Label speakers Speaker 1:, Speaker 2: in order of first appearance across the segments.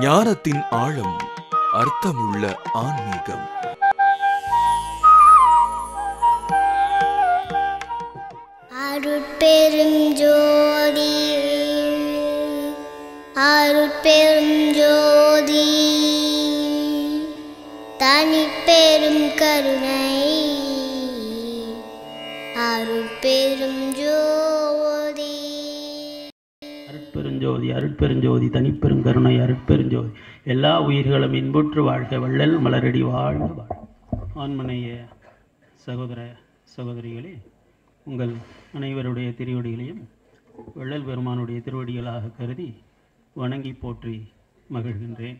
Speaker 1: ஞானத்தின் ஆழம் அர்த்தமுள்ள ஆன்மீகம்
Speaker 2: அருட்பெருஞ்சோதி அருட்பெருஞ்சோதி தனிப்பெரும் கருணை அருட்பெரும் ஜோதி
Speaker 3: அருட்பெருஞ்சோதி அருட்பெருஞ்சோதி தனிப்பெருங்கருணை அருட்பெருஞ்சோதி எல்லா உயிர்களும் இன்புற்று வாழ்க வள்ளல் மலரடி வாழ்க வாழ்க ஆண்மனைய சகோதர சகோதரிகளே உங்கள் அனைவருடைய திருவடிகளையும் வள்ளல் பெருமானுடைய திருவடிகளாக கருதி வணங்கி போற்றி மகிழ்கின்றேன்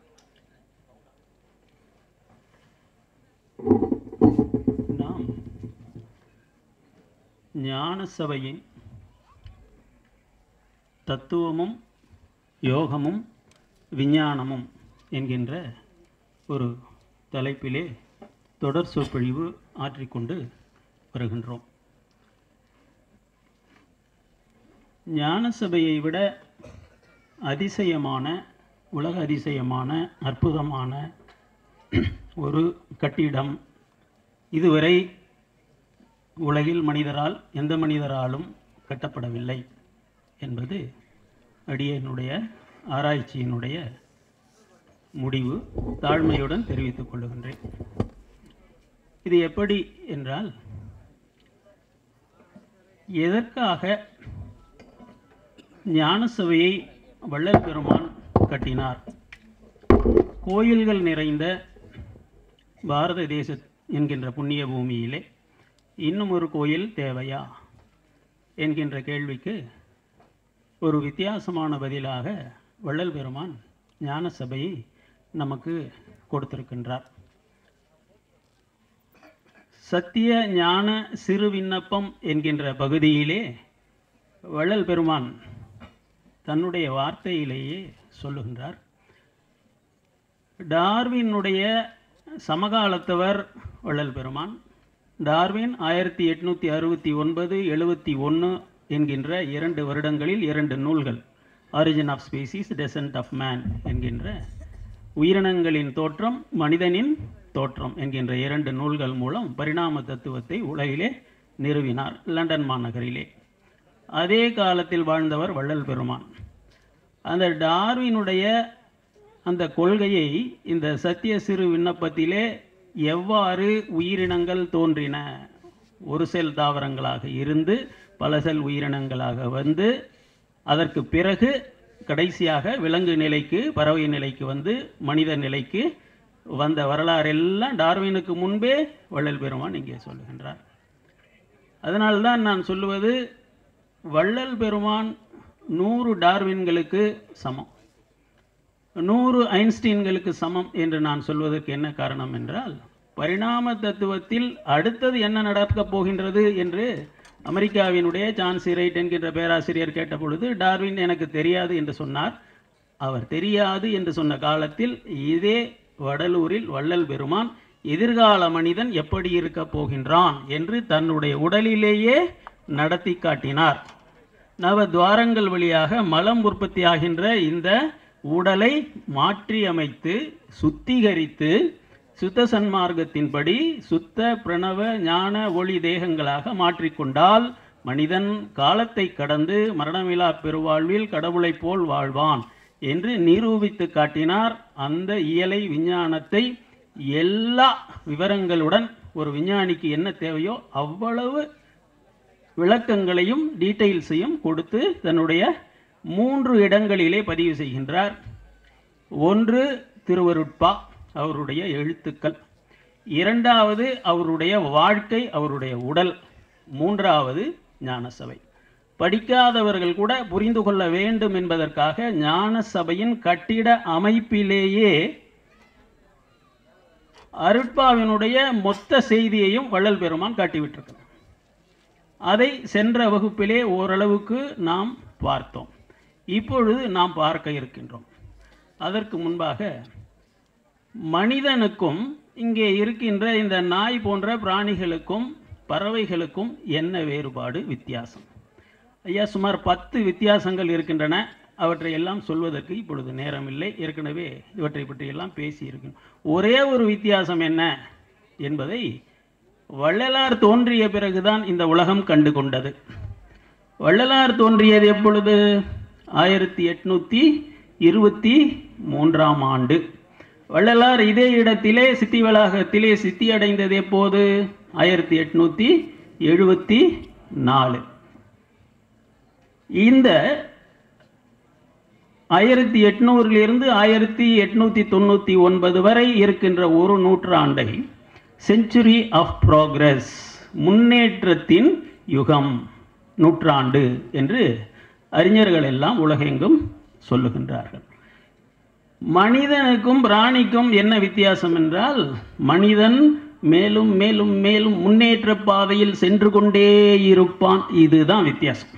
Speaker 3: நாம் ஞான சபையின் தத்துவமும் யோகமும் விஞ்ஞானமும் என்கின்ற ஒரு தலைப்பிலே தொடர் சொற்பொழிவு ஆற்றிக்கொண்டு வருகின்றோம் ஞான சபையை விட அதிசயமான உலக அதிசயமான அற்புதமான ஒரு கட்டிடம் இதுவரை உலகில் மனிதரால் எந்த மனிதராலும் கட்டப்படவில்லை என்பது அடியனுடைய ஆராய்ச்சியினுடைய முடிவு தாழ்மையுடன் தெரிவித்துக் கொள்ளுகின்றேன் இது எப்படி என்றால் எதற்காக ஞான சபையை வள்ளல் பெருமான் கட்டினார் கோயில்கள் நிறைந்த பாரத தேச என்கின்ற புண்ணிய பூமியிலே இன்னும் ஒரு கோயில் தேவையா என்கின்ற கேள்விக்கு ஒரு வித்தியாசமான பதிலாக வள்ளல் பெருமான் ஞான சபையை நமக்கு கொடுத்திருக்கின்றார் சத்திய ஞான சிறு விண்ணப்பம் என்கின்ற பகுதியிலே வள்ளல் பெருமான் தன்னுடைய வார்த்தையிலேயே சொல்லுகின்றார் டார்வினுடைய சமகாலத்தவர் வள்ளல் பெருமான் டார்வின் ஆயிரத்தி எட்நூற்றி அறுபத்தி ஒன்பது எழுபத்தி ஒன்று என்கின்ற இரண்டு வருடங்களில் இரண்டு நூல்கள் origin of species descent of man என்கின்ற உயிரினங்களின் தோற்றம் மனிதனின் தோற்றம் என்கின்ற இரண்டு நூல்கள் மூலம் பரிணாம தத்துவத்தை உலகிலே நிறுவினார் லண்டன் மாநகரிலே அதே காலத்தில் வாழ்ந்தவர் வள்ளல் பெருமான் அந்த டார்வினுடைய அந்த கொள்கையை இந்த சத்திய சிறு விண்ணப்பத்திலே எவ்வாறு உயிரினங்கள் தோன்றின ஒரு செல் தாவரங்களாக இருந்து பல செல் உயிரினங்களாக வந்து அதற்கு பிறகு கடைசியாக விலங்கு நிலைக்கு பறவை நிலைக்கு வந்து மனித நிலைக்கு வந்த வரலாறெல்லாம் டார்வினுக்கு முன்பே வள்ளல் பெருமான் இங்கே சொல்லுகின்றார் அதனால்தான் நான் சொல்லுவது வள்ளல் பெருமான் நூறு டார்வின்களுக்கு சமம் நூறு ஐன்ஸ்டீன்களுக்கு சமம் என்று நான் சொல்வதற்கு என்ன காரணம் என்றால் பரிணாம தத்துவத்தில் அடுத்தது என்ன நடக்கப் போகின்றது என்று அமெரிக்காவினுடைய சான்சி ரைட் என்கின்ற பேராசிரியர் கேட்டபொழுது டார்வின் எனக்கு தெரியாது என்று சொன்னார் அவர் தெரியாது என்று சொன்ன காலத்தில் இதே வடலூரில் வள்ளல் பெருமான் எதிர்கால மனிதன் எப்படி இருக்கப் போகின்றான் என்று தன்னுடைய உடலிலேயே நடத்தி காட்டினார் நவ துவாரங்கள் வழியாக மலம் உற்பத்தியாகின்ற இந்த உடலை மாற்றி அமைத்து சுத்திகரித்து சுத்த சன்மார்க்கத்தின்படி சுத்த பிரணவ ஞான ஒளி தேகங்களாக மாற்றிக்கொண்டால் மனிதன் காலத்தை கடந்து மரணமிலா பெருவாழ்வில் கடவுளைப் போல் வாழ்வான் என்று நிரூபித்து காட்டினார் அந்த இயலை விஞ்ஞானத்தை எல்லா விவரங்களுடன் ஒரு விஞ்ஞானிக்கு என்ன தேவையோ அவ்வளவு விளக்கங்களையும் டீட்டெயில்ஸையும் கொடுத்து தன்னுடைய மூன்று இடங்களிலே பதிவு செய்கின்றார் ஒன்று திருவருட்பா அவருடைய எழுத்துக்கள் இரண்டாவது அவருடைய வாழ்க்கை அவருடைய உடல் மூன்றாவது ஞானசபை படிக்காதவர்கள் கூட புரிந்து கொள்ள வேண்டும் என்பதற்காக ஞான சபையின் கட்டிட அமைப்பிலேயே அருட்பாவினுடைய மொத்த செய்தியையும் வள்ளல் பெருமான் காட்டிவிட்டிருக்கிறார் அதை சென்ற வகுப்பிலே ஓரளவுக்கு நாம் பார்த்தோம் இப்பொழுது நாம் பார்க்க இருக்கின்றோம் அதற்கு முன்பாக மனிதனுக்கும் இங்கே இருக்கின்ற இந்த நாய் போன்ற பிராணிகளுக்கும் பறவைகளுக்கும் என்ன வேறுபாடு வித்தியாசம் ஐயா சுமார் பத்து வித்தியாசங்கள் இருக்கின்றன அவற்றை எல்லாம் சொல்வதற்கு இப்பொழுது நேரமில்லை ஏற்கனவே இவற்றை பற்றி எல்லாம் பேசியிருக்கோம் ஒரே ஒரு வித்தியாசம் என்ன என்பதை வள்ளலார் தோன்றிய பிறகுதான் இந்த உலகம் கண்டு கொண்டது வள்ளலார் தோன்றியது எப்பொழுது ஆயிரத்தி எட்நூற்றி இருபத்தி மூன்றாம் ஆண்டு வள்ளலார் இதே இடத்திலே சித்தி வளாகத்திலே சித்தி அடைந்தது எப்போது ஆயிரத்தி எட்நூற்றி எழுபத்தி நாலு இந்த ஆயிரத்தி எட்நூறிலிருந்து ஆயிரத்தி எட்நூற்றி தொண்ணூற்றி ஒன்பது வரை இருக்கின்ற ஒரு நூற்றாண்டை செஞ்சுரி ஆஃப் ப்ராக்ரஸ் முன்னேற்றத்தின் யுகம் நூற்றாண்டு என்று அறிஞர்கள் எல்லாம் உலகெங்கும் சொல்லுகின்றார்கள் மனிதனுக்கும் பிராணிக்கும் என்ன வித்தியாசம் என்றால் மனிதன் மேலும் மேலும் மேலும் முன்னேற்ற பாதையில் சென்று கொண்டே இருப்பான் இதுதான் வித்தியாசம்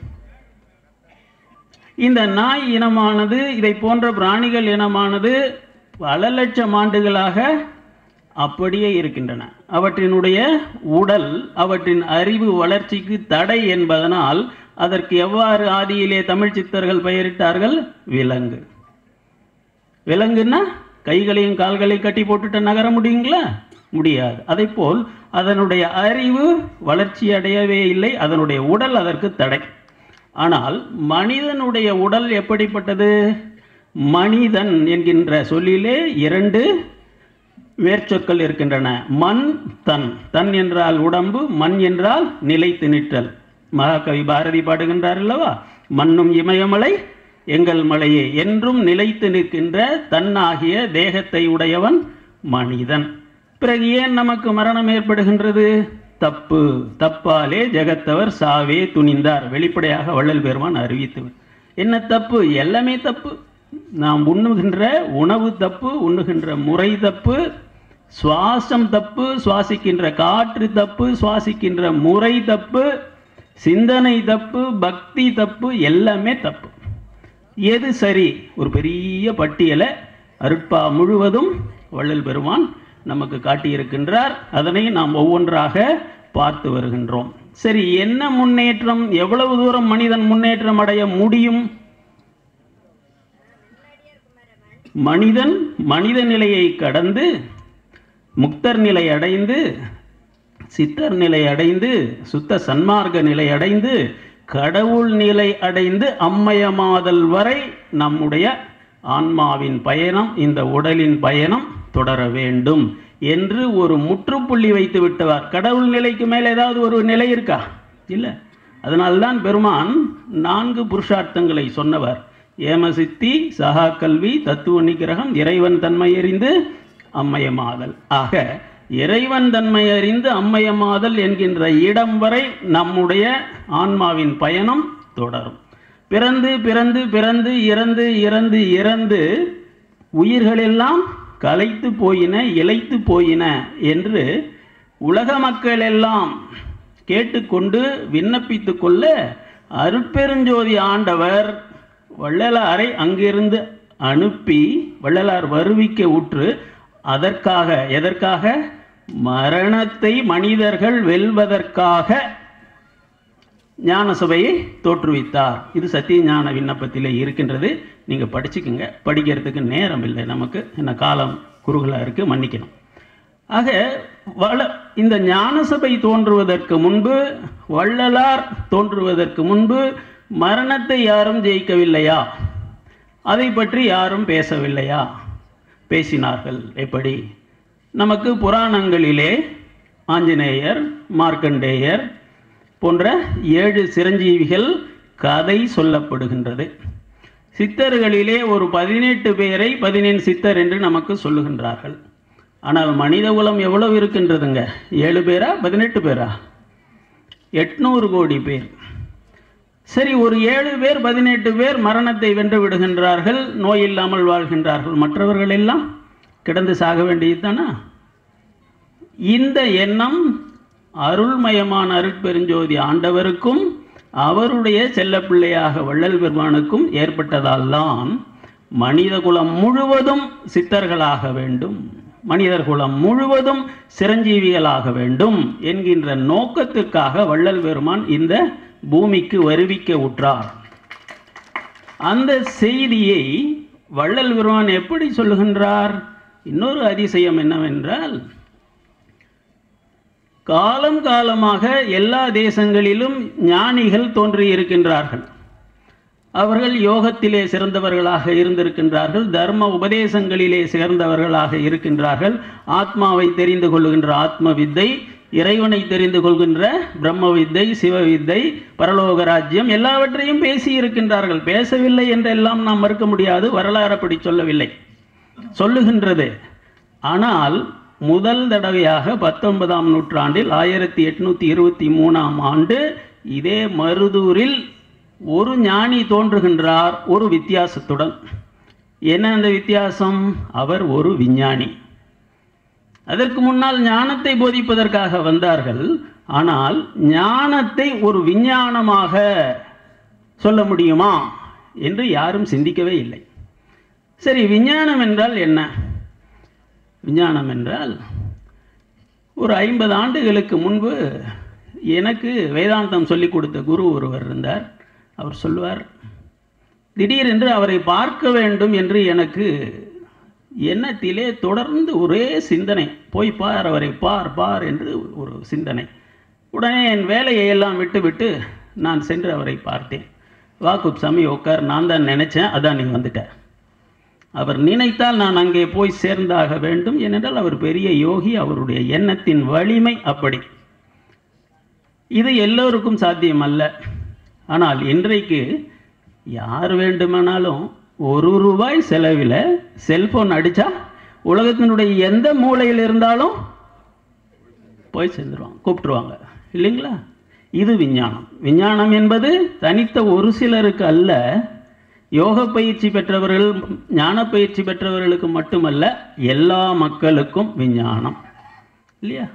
Speaker 3: இந்த நாய் இனமானது இதை போன்ற பிராணிகள் இனமானது பல லட்சம் ஆண்டுகளாக அப்படியே இருக்கின்றன அவற்றினுடைய உடல் அவற்றின் அறிவு வளர்ச்சிக்கு தடை என்பதனால் அதற்கு எவ்வாறு ஆதியிலே தமிழ் சித்தர்கள் பெயரிட்டார்கள் விலங்கு விலங்குன்னா கைகளையும் கால்களையும் கட்டி போட்டுட்டு நகர முடியுங்களா முடியாது அதை போல் அதனுடைய அறிவு வளர்ச்சி அடையவே இல்லை அதனுடைய உடல் அதற்கு தடை ஆனால் மனிதனுடைய உடல் எப்படிப்பட்டது மனிதன் என்கின்ற சொல்லிலே இரண்டு வேர்ச்சொற்கள் இருக்கின்றன மண் தன் தன் என்றால் உடம்பு மண் என்றால் நிலைத்து நிற்றல் மகாகவி பாரதி பாடுகின்றார் அல்லவா மண்ணும் இமயமலை எங்கள் மலையே என்றும் நிலைத்து நிற்கின்ற தன்னாகிய தேகத்தை உடையவன் மனிதன் பிறகு ஏன் நமக்கு மரணம் ஏற்படுகின்றது தப்பு தப்பாலே ஜெகத்தவர் சாவே துணிந்தார் வெளிப்படையாக வள்ளல் பெருமான் அறிவித்து என்ன தப்பு எல்லாமே தப்பு நாம் உண்ணுகின்ற உணவு தப்பு உண்ணுகின்ற முறை தப்பு சுவாசம் தப்பு சுவாசிக்கின்ற காற்று தப்பு சுவாசிக்கின்ற முறை தப்பு சிந்தனை தப்பு பக்தி தப்பு எல்லாமே தப்பு எது சரி ஒரு பெரிய பட்டியலை அருட்பா முழுவதும் வள்ளல் பெருமான் நமக்கு காட்டியிருக்கின்றார் அதனை நாம் ஒவ்வொன்றாக பார்த்து வருகின்றோம் சரி என்ன முன்னேற்றம் எவ்வளவு தூரம் மனிதன் முன்னேற்றம் அடைய முடியும் மனிதன் மனித நிலையை கடந்து முக்தர் நிலை அடைந்து சித்தர் நிலை அடைந்து சுத்த சன்மார்க்க நிலை அடைந்து கடவுள் நிலை அடைந்து அம்மயமாதல் வரை நம்முடைய ஆன்மாவின் பயணம் இந்த உடலின் பயணம் தொடர வேண்டும் என்று ஒரு முற்றுப்புள்ளி வைத்து விட்டவர் கடவுள் நிலைக்கு மேலே ஏதாவது ஒரு நிலை இருக்கா இல்லை அதனால்தான் பெருமான் நான்கு புருஷார்த்தங்களை சொன்னவர் ஏமசித்தி சகா கல்வி தத்துவ நிகிரகம் இறைவன் தன்மை அறிந்து அம்மயமாதல் ஆக இறைவன் தன்மை அறிந்து அம்மயமாதல் என்கின்ற இடம் வரை நம்முடைய ஆன்மாவின் பயணம் தொடரும் பிறந்து பிறந்து பிறந்து இறந்து இறந்து இறந்து உயிர்களெல்லாம் கலைத்து போயின இழைத்து போயின என்று உலக மக்கள் எல்லாம் கேட்டுக்கொண்டு விண்ணப்பித்து கொள்ள அருட்பெருஞ்சோதி ஆண்டவர் வள்ளலாரை அங்கிருந்து அனுப்பி வள்ளலார் வருவிக்க உற்று அதற்காக எதற்காக மரணத்தை மனிதர்கள் வெல்வதற்காக ஞான சபையை தோற்றுவித்தார் இது சத்திய ஞான விண்ணப்பத்திலே இருக்கின்றது நீங்கள் படிச்சுக்குங்க படிக்கிறதுக்கு நேரம் இல்லை நமக்கு என்ன காலம் குறுகலாக இருக்குது மன்னிக்கணும் ஆக வள இந்த ஞான சபை தோன்றுவதற்கு முன்பு வள்ளலார் தோன்றுவதற்கு முன்பு மரணத்தை யாரும் ஜெயிக்கவில்லையா அதை பற்றி யாரும் பேசவில்லையா பேசினார்கள் எப்படி நமக்கு புராணங்களிலே ஆஞ்சநேயர் மார்க்கண்டேயர் போன்ற ஏழு சிரஞ்சீவிகள் கதை சொல்லப்படுகின்றது சித்தர்களிலே ஒரு பதினெட்டு பேரை பதினெண் சித்தர் என்று நமக்கு சொல்லுகின்றார்கள் ஆனால் மனித குலம் எவ்வளவு இருக்கின்றதுங்க ஏழு பேரா பதினெட்டு பேரா எட்நூறு கோடி பேர் சரி ஒரு ஏழு பேர் பதினெட்டு பேர் மரணத்தை வென்று விடுகின்றார்கள் நோய் இல்லாமல் வாழ்கின்றார்கள் மற்றவர்கள் எல்லாம் கிடந்து சாக வேண்டியதுதானா இந்த எண்ணம் அருள்மயமான அருட்பெருஞ்சோதி ஆண்டவருக்கும் அவருடைய செல்லப்பிள்ளையாக வள்ளல் பெருமானுக்கும் ஏற்பட்டதால் தான் மனித குலம் முழுவதும் சித்தர்களாக வேண்டும் மனிதர் குலம் முழுவதும் சிரஞ்சீவிகளாக வேண்டும் என்கின்ற நோக்கத்துக்காக வள்ளல் பெருமான் இந்த பூமிக்கு வருவிக்க உற்றார் அந்த செய்தியை வள்ளல் பெருமான் எப்படி சொல்லுகின்றார் இன்னொரு அதிசயம் என்னவென்றால் காலம் காலமாக எல்லா தேசங்களிலும் ஞானிகள் தோன்றியிருக்கின்றார்கள் அவர்கள் யோகத்திலே சிறந்தவர்களாக இருந்திருக்கின்றார்கள் தர்ம உபதேசங்களிலே சேர்ந்தவர்களாக இருக்கின்றார்கள் ஆத்மாவை தெரிந்து கொள்கின்ற ஆத்ம வித்தை இறைவனை தெரிந்து கொள்கின்ற பிரம்ம வித்தை சிவ வித்தை பரலோக ராஜ்யம் எல்லாவற்றையும் பேசி இருக்கின்றார்கள் பேசவில்லை என்றெல்லாம் நாம் மறுக்க முடியாது வரலாறு அப்படி சொல்லவில்லை சொல்லுகின்றது ஆனால் முதல் தடவையாக பத்தொன்பதாம் நூற்றாண்டில் ஆயிரத்தி எட்நூத்தி இருபத்தி மூணாம் ஆண்டு இதே மருதூரில் ஒரு ஞானி தோன்றுகின்றார் ஒரு வித்தியாசத்துடன் என்ன அந்த வித்தியாசம் அவர் ஒரு விஞ்ஞானி அதற்கு முன்னால் ஞானத்தை போதிப்பதற்காக வந்தார்கள் ஆனால் ஞானத்தை ஒரு விஞ்ஞானமாக சொல்ல முடியுமா என்று யாரும் சிந்திக்கவே இல்லை சரி விஞ்ஞானம் என்றால் என்ன விஞ்ஞானம் என்றால் ஒரு ஐம்பது ஆண்டுகளுக்கு முன்பு எனக்கு வேதாந்தம் சொல்லிக் கொடுத்த குரு ஒருவர் இருந்தார் அவர் சொல்லுவார் திடீரென்று அவரை பார்க்க வேண்டும் என்று எனக்கு எண்ணத்திலே தொடர்ந்து ஒரே சிந்தனை போய் பார் அவரை பார் பார் என்று ஒரு சிந்தனை உடனே என் வேலையை எல்லாம் விட்டுவிட்டு நான் சென்று அவரை பார்த்தேன் வாக்குப் சாமி உட்கார் நான் தான் நினைச்சேன் அதான் நீ வந்துட்ட அவர் நினைத்தால் நான் அங்கே போய் சேர்ந்தாக வேண்டும் ஏனென்றால் அவர் பெரிய யோகி அவருடைய எண்ணத்தின் வலிமை அப்படி இது எல்லோருக்கும் சாத்தியம் அல்ல ஆனால் இன்றைக்கு யார் வேண்டுமானாலும் ஒரு ரூபாய் செலவில் செல்போன் அடித்தா உலகத்தினுடைய எந்த மூலையில் இருந்தாலும் போய் சேர்ந்துருவாங்க கூப்பிட்டுருவாங்க இல்லைங்களா இது விஞ்ஞானம் விஞ்ஞானம் என்பது தனித்த ஒரு சிலருக்கு அல்ல யோக பயிற்சி பெற்றவர்கள் ஞான பயிற்சி பெற்றவர்களுக்கு மட்டுமல்ல எல்லா மக்களுக்கும் விஞ்ஞானம் இல்லையா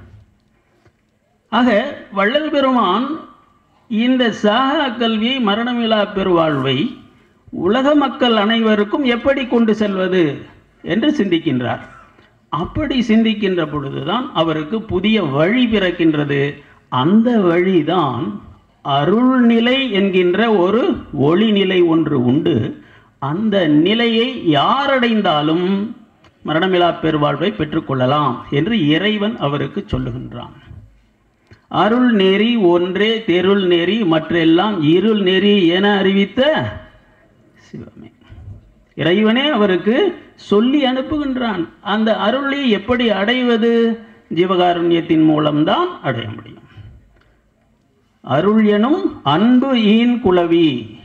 Speaker 3: ஆக வள்ளல் பெருமான் இந்த சாகா கல்வியை மரணமிலா பெருவாழ்வை உலக மக்கள் அனைவருக்கும் எப்படி கொண்டு செல்வது என்று சிந்திக்கின்றார் அப்படி சிந்திக்கின்ற பொழுதுதான் அவருக்கு புதிய வழி பிறக்கின்றது அந்த வழிதான் அருள்நிலை என்கின்ற ஒரு ஒளிநிலை ஒன்று உண்டு அந்த நிலையை யாரடைந்தாலும் மரணமிலா பெருவாழ்வை பெற்றுக்கொள்ளலாம் என்று இறைவன் அவருக்கு சொல்லுகின்றான் அருள் நெறி ஒன்றே தெருள் நெறி மற்றெல்லாம் இருள் நெறி என அறிவித்த சிவமே இறைவனே அவருக்கு சொல்லி அனுப்புகின்றான் அந்த அருளை எப்படி அடைவது ஜீவகாருண்யத்தின் மூலம்தான் அடைய முடியும் அருள் எனும் அன்பு ஈன் குளவி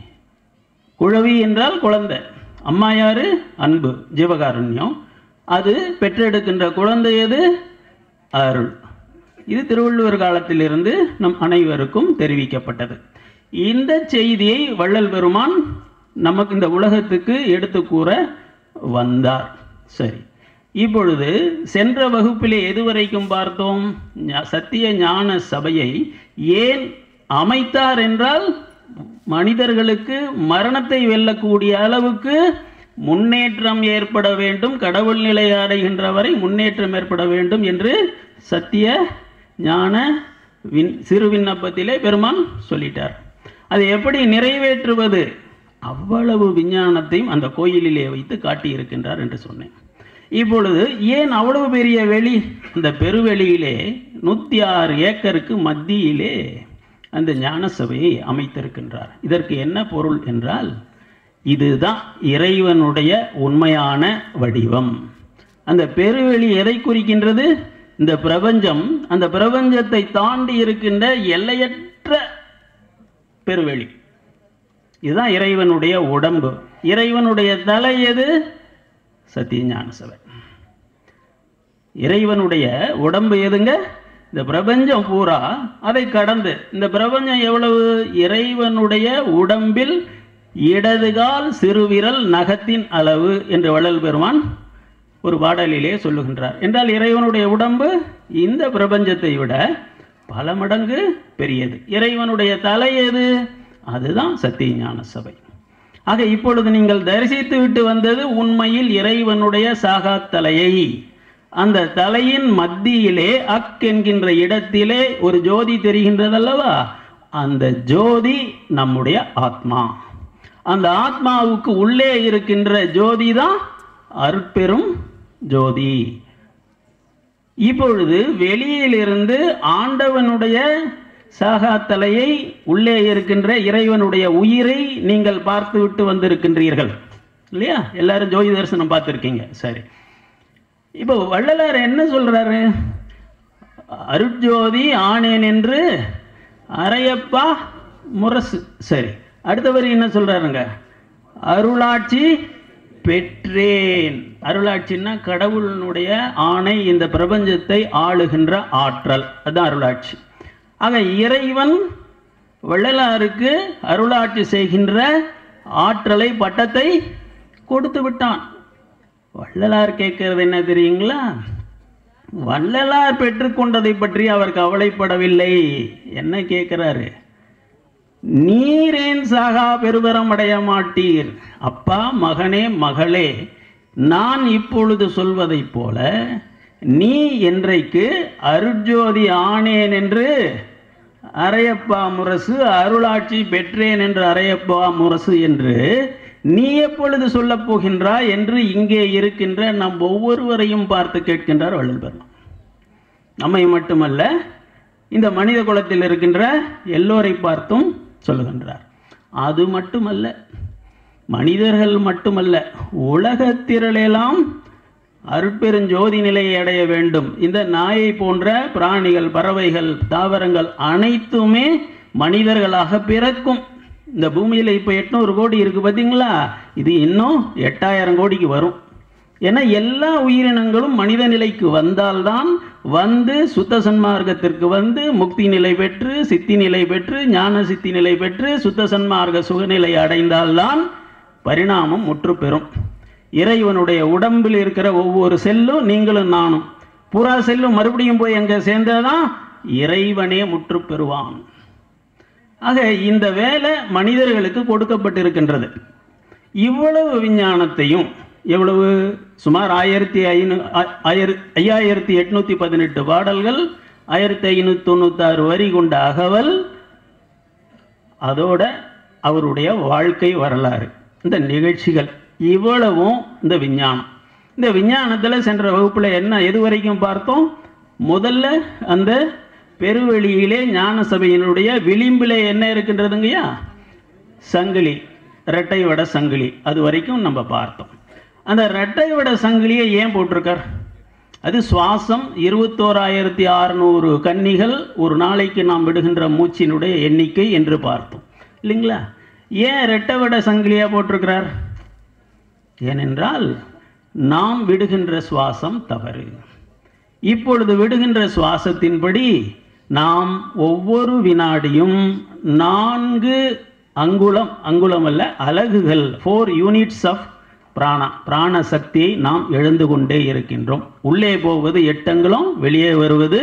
Speaker 3: குழவி என்றால் குழந்தை அம்மா யாரு அன்பு ஜீவகாருண்யம் அது பெற்றெடுக்கின்ற குழந்தை எது அருள் இது திருவள்ளுவர் காலத்திலிருந்து நம் அனைவருக்கும் தெரிவிக்கப்பட்டது இந்த செய்தியை வள்ளல் பெருமான் நமக்கு இந்த உலகத்துக்கு எடுத்து கூற வந்தார் சரி இப்பொழுது சென்ற வகுப்பிலே எதுவரைக்கும் பார்த்தோம் ஞா- சத்திய ஞான சபையை ஏன் அமைத்தார் என்றால் மனிதர்களுக்கு மரணத்தை வெல்லக்கூடிய அளவுக்கு முன்னேற்றம் ஏற்பட வேண்டும் கடவுள் நிலை அடைகின்ற வரை முன்னேற்றம் ஏற்பட வேண்டும் என்று சத்திய ஞான விண் சிறு விண்ணப்பத்திலே பெருமான் சொல்லிட்டார் அதை எப்படி நிறைவேற்றுவது அவ்வளவு விஞ்ஞானத்தையும் அந்த கோயிலிலே வைத்து காட்டியிருக்கின்றார் என்று சொன்னேன் இப்பொழுது ஏன் அவ்வளவு பெரிய வெளி இந்த பெருவெளியிலே நூற்றி ஆறு ஏக்கருக்கு மத்தியிலே அந்த ஞான சபையை அமைத்திருக்கின்றார் இதற்கு என்ன பொருள் என்றால் இதுதான் இறைவனுடைய உண்மையான வடிவம் அந்த பெருவெளி எதை குறிக்கின்றது இந்த பிரபஞ்சம் அந்த பிரபஞ்சத்தை தாண்டி இருக்கின்ற எல்லையற்ற பெருவெளி இதுதான் இறைவனுடைய உடம்பு இறைவனுடைய தலை எது சத்தியஞான சபை இறைவனுடைய உடம்பு எதுங்க இந்த பிரபஞ்சம் பூரா அதை கடந்து இந்த பிரபஞ்சம் எவ்வளவு இறைவனுடைய உடம்பில் இடதுகால் சிறுவிரல் நகத்தின் அளவு என்று வள்ளல் பெருமான் ஒரு பாடலிலே சொல்லுகின்றார் என்றால் இறைவனுடைய உடம்பு இந்த பிரபஞ்சத்தை விட பல மடங்கு பெரியது இறைவனுடைய தலை எது அதுதான் சத்தியஞான சபை ஆக இப்பொழுது நீங்கள் தரிசித்து விட்டு வந்தது உண்மையில் இறைவனுடைய சாகாத் தலையை அந்த தலையின் மத்தியிலே அக் என்கின்ற இடத்திலே ஒரு ஜோதி தெரிகின்றதல்லவா அந்த ஜோதி நம்முடைய ஆத்மா அந்த ஆத்மாவுக்கு உள்ளே இருக்கின்ற ஜோதி தான் அருட்பெரும் ஜோதி இப்பொழுது வெளியிலிருந்து ஆண்டவனுடைய சாகாத்தலையை உள்ளே இருக்கின்ற இறைவனுடைய உயிரை நீங்கள் பார்த்து விட்டு வந்திருக்கின்றீர்கள் இல்லையா எல்லாரும் ஜோதி தரிசனம் பார்த்துருக்கீங்க சரி இப்போ வள்ளலார் என்ன சொல்றாரு அருட்ஜோதி ஆனேன் என்று அரையப்பா முரசு சரி அடுத்த வரி என்ன சொல்றாருங்க அருளாட்சி பெற்றேன் அருளாட்சின்னா கடவுளினுடைய ஆணை இந்த பிரபஞ்சத்தை ஆளுகின்ற ஆற்றல் அதுதான் அருளாட்சி ஆக இறைவன் வள்ளலாருக்கு அருளாட்சி செய்கின்ற ஆற்றலை பட்டத்தை கொடுத்து விட்டான் வள்ளலார் கேட்கறது என்ன தெரியுங்களா வள்ளலார் பெற்றுக்கொண்டதை பற்றி அவர் கவலைப்படவில்லை என்ன கேட்கிறாரு நீரேன் சாகா பெருவரம் அடைய மாட்டீர் அப்பா மகனே மகளே நான் இப்பொழுது சொல்வதைப் போல நீ என்றைக்கு அருட்ஜோதி ஆனேன் என்று அரையப்பா முரசு அருளாட்சி பெற்றேன் என்று அரையப்பா முரசு என்று நீ எப்பொழுது சொல்லப் போகின்றாய் என்று இங்கே இருக்கின்ற நம் ஒவ்வொருவரையும் பார்த்து கேட்கின்றார் வள்ளல் பெருமான் நம்மை மட்டுமல்ல இந்த மனித குலத்தில் இருக்கின்ற எல்லோரை பார்த்தும் சொல்லுகின்றார் அது மட்டுமல்ல மனிதர்கள் மட்டுமல்ல உலகத்திரளெல்லாம் அருட்பெருஞ்சோதி நிலையை அடைய வேண்டும் இந்த நாயை போன்ற பிராணிகள் பறவைகள் தாவரங்கள் அனைத்துமே மனிதர்களாக பிறக்கும் இந்த பூமியில் இப்போ எட்நூறு கோடி இருக்கு பார்த்தீங்களா இது இன்னும் எட்டாயிரம் கோடிக்கு வரும் ஏன்னா எல்லா உயிரினங்களும் மனித நிலைக்கு வந்தால்தான் வந்து சுத்த சன்மார்க்கத்திற்கு வந்து முக்தி நிலை பெற்று சித்தி நிலை பெற்று ஞான சித்தி நிலை பெற்று சுத்த சன்மார்க்க சுகநிலை அடைந்தால்தான் பரிணாமம் முற்று பெறும் இறைவனுடைய உடம்பில் இருக்கிற ஒவ்வொரு செல்லும் நீங்களும் நானும் புறா செல்லும் மறுபடியும் போய் அங்கே சேர்ந்ததான் இறைவனே முற்று பெறுவான் ஆக இந்த வேலை மனிதர்களுக்கு கொடுக்கப்பட்டிருக்கின்றது இவ்வளவு விஞ்ஞானத்தையும் எவ்வளவு சுமார் ஆயிரத்தி ஐநூ ஆயிர ஐயாயிரத்தி எட்நூற்றி பதினெட்டு பாடல்கள் ஆயிரத்தி ஐநூற்றி தொண்ணூத்தாறு வரி கொண்ட அகவல் அதோட அவருடைய வாழ்க்கை வரலாறு இந்த நிகழ்ச்சிகள் இவ்வளவும் இந்த விஞ்ஞானம் இந்த விஞ்ஞானத்தில் சென்ற வகுப்பில் என்ன எது வரைக்கும் பார்த்தோம் முதல்ல அந்த பெருவெளியிலே ஞான சபையினுடைய விளிம்பில் என்ன இருக்கின்றதுங்கய்யா சங்கிலி இரட்டை வட சங்கிலி அது வரைக்கும் நம்ம பார்த்தோம் அந்த இரட்டை வட சங்கிலியை ஏன் போட்டிருக்கார் அது சுவாசம் இருபத்தோராயிரத்தி அறுநூறு கன்னிகள் ஒரு நாளைக்கு நாம் விடுகின்ற மூச்சினுடைய எண்ணிக்கை என்று பார்த்தோம் இல்லைங்களா ஏன் இரட்டை வட சங்கிலியாக போட்டிருக்கிறார் ஏனென்றால் நாம் விடுகின்ற சுவாசம் தவறு இப்பொழுது விடுகின்ற சுவாசத்தின்படி நாம் ஒவ்வொரு வினாடியும் நான்கு அங்குலம் அங்குலம் அல்ல அலகுகள் ஃபோர் யூனிட்ஸ் ஆஃப் பிராணா பிராண சக்தியை நாம் எழுந்து கொண்டே இருக்கின்றோம் உள்ளே போவது எட்டு அங்குலம் வெளியே வருவது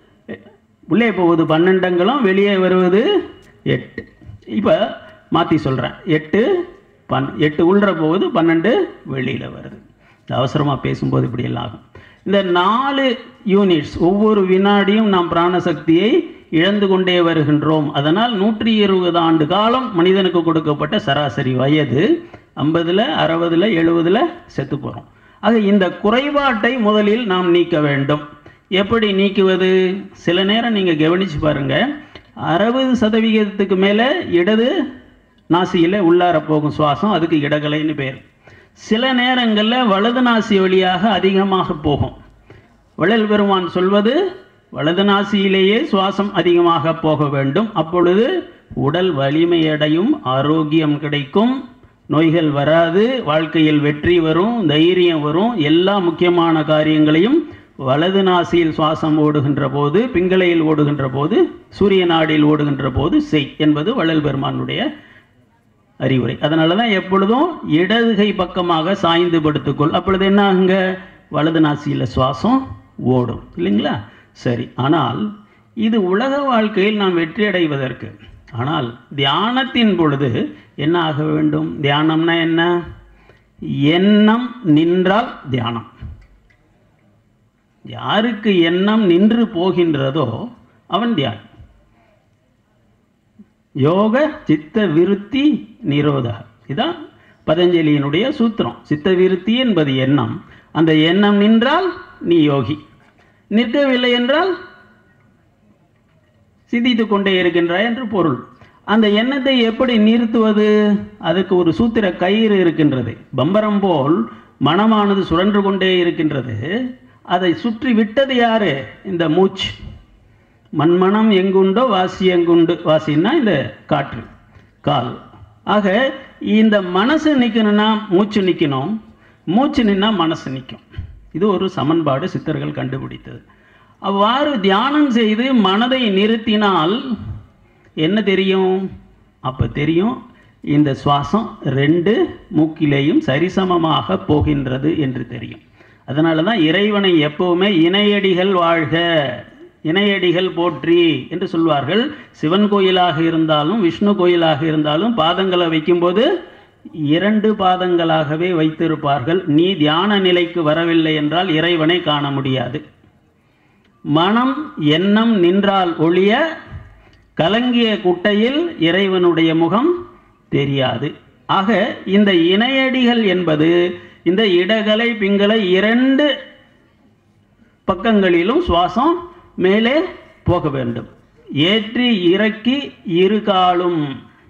Speaker 3: உள்ளே போவது பன்னெண்டு அங்குலம் வெளியே வருவது எட்டு இப்போ மாற்றி சொல்கிறேன் எட்டு பன் எட்டு உள்ள போகுது பன்னெண்டு வெளியில் வருது இந்த அவசரமாக பேசும்போது இப்படி எல்லாம் ஆகும் இந்த நாலு யூனிட்ஸ் ஒவ்வொரு வினாடியும் நாம் பிராணசக்தியை இழந்து கொண்டே வருகின்றோம் அதனால் நூற்றி இருபது ஆண்டு காலம் மனிதனுக்கு கொடுக்கப்பட்ட சராசரி வயது ஐம்பதில் அறுபதில் எழுபதில் செத்து போகிறோம் ஆக இந்த குறைபாட்டை முதலில் நாம் நீக்க வேண்டும் எப்படி நீக்குவது சில நேரம் நீங்கள் கவனித்து பாருங்கள் அறுபது சதவிகிதத்துக்கு மேலே இடது நாசியில் உள்ளார போகும் சுவாசம் அதுக்கு இடகலைன்னு பேர் சில நேரங்களில் வலது நாசி வழியாக அதிகமாக போகும் வள்ளல் பெருமான் சொல்வது வலது நாசியிலேயே சுவாசம் அதிகமாக போக வேண்டும் அப்பொழுது உடல் வலிமையடையும் ஆரோக்கியம் கிடைக்கும் நோய்கள் வராது வாழ்க்கையில் வெற்றி வரும் தைரியம் வரும் எல்லா முக்கியமான காரியங்களையும் வலது நாசியில் சுவாசம் ஓடுகின்ற போது பிங்களையில் ஓடுகின்ற போது சூரிய நாடியில் ஓடுகின்ற போது செய் என்பது வள்ளல் பெருமானுடைய அறிவுரை அதனால தான் எப்பொழுதும் இடதுகை பக்கமாக சாய்ந்து படுத்துக்கொள் அப்பொழுது என்ன ஆகுங்க வலது நாசியில் சுவாசம் ஓடும் இல்லைங்களா சரி ஆனால் இது உலக வாழ்க்கையில் நாம் வெற்றி அடைவதற்கு ஆனால் தியானத்தின் பொழுது என்ன ஆக வேண்டும் தியானம்னா என்ன எண்ணம் நின்றால் தியானம் யாருக்கு எண்ணம் நின்று போகின்றதோ அவன் தியானம் யோக சித்த விருத்தி நிரோத இதுதான் பதஞ்சலியினுடைய சூத்திரம் சித்த விருத்தி என்பது எண்ணம் அந்த எண்ணம் நின்றால் நீ யோகி நிற்கவில்லை என்றால் சிந்தித்து கொண்டே இருக்கின்றாய் என்று பொருள் அந்த எண்ணத்தை எப்படி நிறுத்துவது அதுக்கு ஒரு சூத்திர கயிறு இருக்கின்றது பம்பரம் போல் மனமானது சுழன்று கொண்டே இருக்கின்றது அதை சுற்றி விட்டது யாரு இந்த மூச்சு மண்மனம் எங்குண்டோ வாசி எங்குண்டு வாசின்னா இந்த காற்று கால் ஆக இந்த மனசு நிற்கணும்னா மூச்சு நிற்கணும் மூச்சு நின்னா மனசு நிற்கும் இது ஒரு சமன்பாடு சித்தர்கள் கண்டுபிடித்தது அவ்வாறு தியானம் செய்து மனதை நிறுத்தினால் என்ன தெரியும் அப்போ தெரியும் இந்த சுவாசம் ரெண்டு மூக்கிலேயும் சரிசமமாக போகின்றது என்று தெரியும் அதனால தான் இறைவனை எப்பவுமே இணையடிகள் வாழ்க இணையடிகள் போற்றி என்று சொல்வார்கள் சிவன் கோயிலாக இருந்தாலும் விஷ்ணு கோயிலாக இருந்தாலும் பாதங்களை வைக்கும்போது இரண்டு பாதங்களாகவே வைத்திருப்பார்கள் நீ தியான நிலைக்கு வரவில்லை என்றால் இறைவனை காண முடியாது மனம் எண்ணம் நின்றால் ஒழிய கலங்கிய குட்டையில் இறைவனுடைய முகம் தெரியாது ஆக இந்த இணையடிகள் என்பது இந்த இடகலை பிங்களை இரண்டு பக்கங்களிலும் சுவாசம் மேலே போக வேண்டும் ஏற்றி இறக்கி இரு காலும்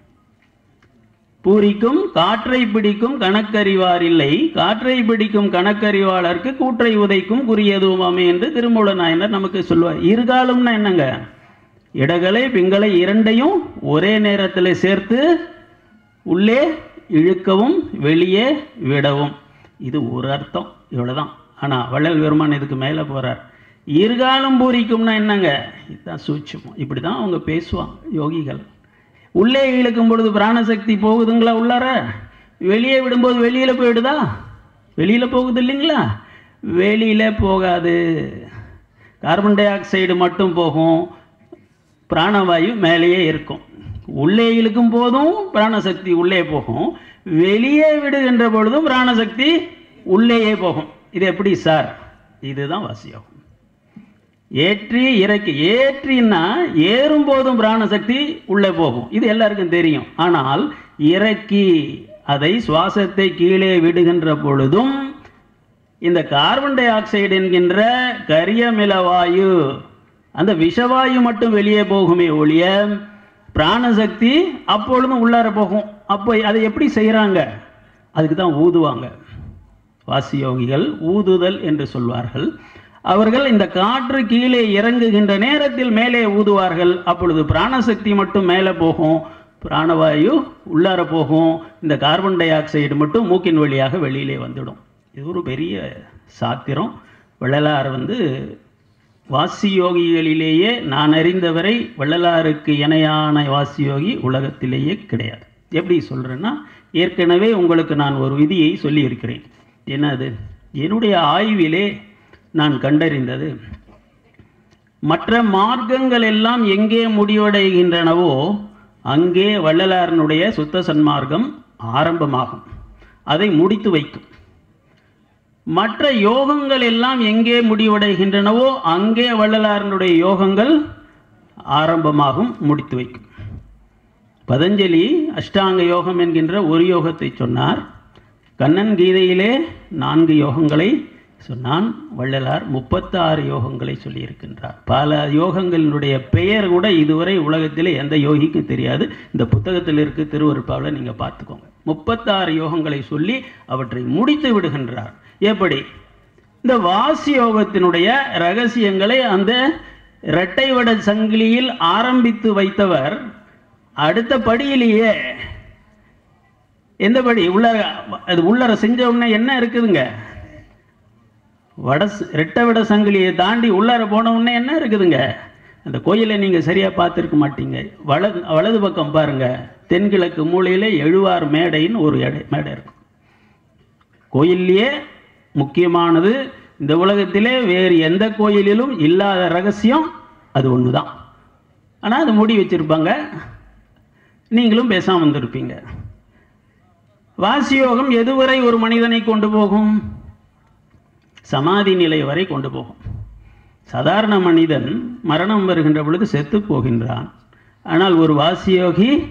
Speaker 3: பூரிக்கும் காற்றை பிடிக்கும் கணக்கறிவார் இல்லை காற்றை பிடிக்கும் கணக்கறிவாளருக்கு கூற்றை உதைக்கும் குறியதுவுமாமே என்று திருமூல நாயனர் நமக்கு சொல்லுவார் இருகாலும்னா என்னங்க இடகலை பிங்களை இரண்டையும் ஒரே நேரத்தில் சேர்த்து உள்ளே இழுக்கவும் வெளியே விடவும் இது ஒரு அர்த்தம் இவ்வளவுதான் ஆனால் வள்ளல் பெருமான் இதுக்கு மேலே போறார் இருகாலம் பூரிக்கும்னா என்னங்க இதுதான் சூட்சமம் இப்படி தான் அவங்க பேசுவாங்க யோகிகள் உள்ளே இழுக்கும் பொழுது பிராணசக்தி போகுதுங்களா உள்ளார வெளியே விடும்போது வெளியில போயிடுதா வெளியில போகுது இல்லைங்களா வெளியில போகாது கார்பன் டை ஆக்சைடு மட்டும் போகும் பிராணவாயு மேலேயே இருக்கும் உள்ளே இழுக்கும் போதும் பிராணசக்தி உள்ளே போகும் வெளியே விடுகின்ற பொழுதும் பிராணசக்தி உள்ளேயே போகும் இது எப்படி சார் இதுதான் வாசியாகும் ஏற்றி இறக்கி ஏற்றின்னா ஏறும் போதும் பிராணசக்தி உள்ளே போகும் இது எல்லாருக்கும் தெரியும் ஆனால் இறக்கி அதை சுவாசத்தை கீழே விடுகின்ற பொழுதும் இந்த கார்பன் டை ஆக்சைடு என்கின்ற கரியமில வாயு அந்த விஷவாயு மட்டும் வெளியே போகுமே ஒழிய பிராணசக்தி அப்பொழுதும் உள்ளார போகும் அப்போ அதை எப்படி செய்கிறாங்க அதுக்கு தான் ஊதுவாங்க வாசியோகிகள் ஊதுதல் என்று சொல்வார்கள் அவர்கள் இந்த காற்று கீழே இறங்குகின்ற நேரத்தில் மேலே ஊதுவார்கள் அப்பொழுது பிராணசக்தி மட்டும் மேலே போகும் பிராணவாயு உள்ளார போகும் இந்த கார்பன் டை ஆக்சைடு மட்டும் மூக்கின் வழியாக வெளியிலே வந்துடும் இது ஒரு பெரிய சாத்திரம் வள்ளலார் வந்து வாசியோகிகளிலேயே நான் அறிந்தவரை வள்ளலாருக்கு இணையான வாசியோகி உலகத்திலேயே கிடையாது எப்படி சொல்கிறேன்னா ஏற்கனவே உங்களுக்கு நான் ஒரு விதியை சொல்லியிருக்கிறேன் என்னது என்னுடைய ஆய்விலே நான் கண்டறிந்தது மற்ற மார்க்கங்கள் எல்லாம் எங்கே முடிவடைகின்றனவோ அங்கே வள்ளலாரனுடைய சுத்த சன்மார்க்கம் ஆரம்பமாகும் அதை முடித்து வைக்கும் மற்ற யோகங்கள் எல்லாம் எங்கே முடிவடைகின்றனவோ அங்கே வள்ளலாரனுடைய யோகங்கள் ஆரம்பமாகும் முடித்து வைக்கும் பதஞ்சலி அஷ்டாங்க யோகம் என்கின்ற ஒரு யோகத்தை சொன்னார் கண்ணன் கீதையிலே நான்கு யோகங்களை சொன்னான் வள்ளலார் முப்பத்தாறு யோகங்களை சொல்லியிருக்கின்றார் பல யோகங்களினுடைய பெயர் கூட இதுவரை உலகத்திலே எந்த யோகிக்கும் தெரியாது இந்த புத்தகத்தில் இருக்க திருவருப்பாவில் நீங்கள் பார்த்துக்கோங்க முப்பத்தாறு யோகங்களை சொல்லி அவற்றை முடித்து விடுகின்றார் எப்படி இந்த வாசி யோகத்தினுடைய ரகசியங்களை அந்த இரட்டை வட சங்கிலியில் ஆரம்பித்து வைத்தவர் அடுத்த படியிலேயே எந்த படி உள்ளர அது உள்ளர செஞ்ச உடனே என்ன இருக்குதுங்க வட ரெட்டை விட சங்கிலியை தாண்டி உள்ளார போன உடனே என்ன இருக்குதுங்க அந்த கோயிலை நீங்கள் சரியாக பார்த்துருக்க மாட்டீங்க வலது வலது பக்கம் பாருங்க தென்கிழக்கு மூலையில் எழுவார் மேடைன்னு ஒரு எடை மேடை இருக்கும் கோயில்லையே முக்கியமானது இந்த உலகத்திலே வேறு எந்த கோயிலிலும் இல்லாத ரகசியம் அது ஒன்று தான் ஆனால் அது மூடி வச்சுருப்பாங்க நீங்களும் பேசாமல் வந்திருப்பீங்க வாசியோகம் எதுவரை ஒரு மனிதனை கொண்டு போகும் சமாதி நிலை வரை கொண்டு போகும் சாதாரண மனிதன் மரணம் வருகின்ற பொழுது செத்து போகின்றான் ஆனால் ஒரு வாசியோகி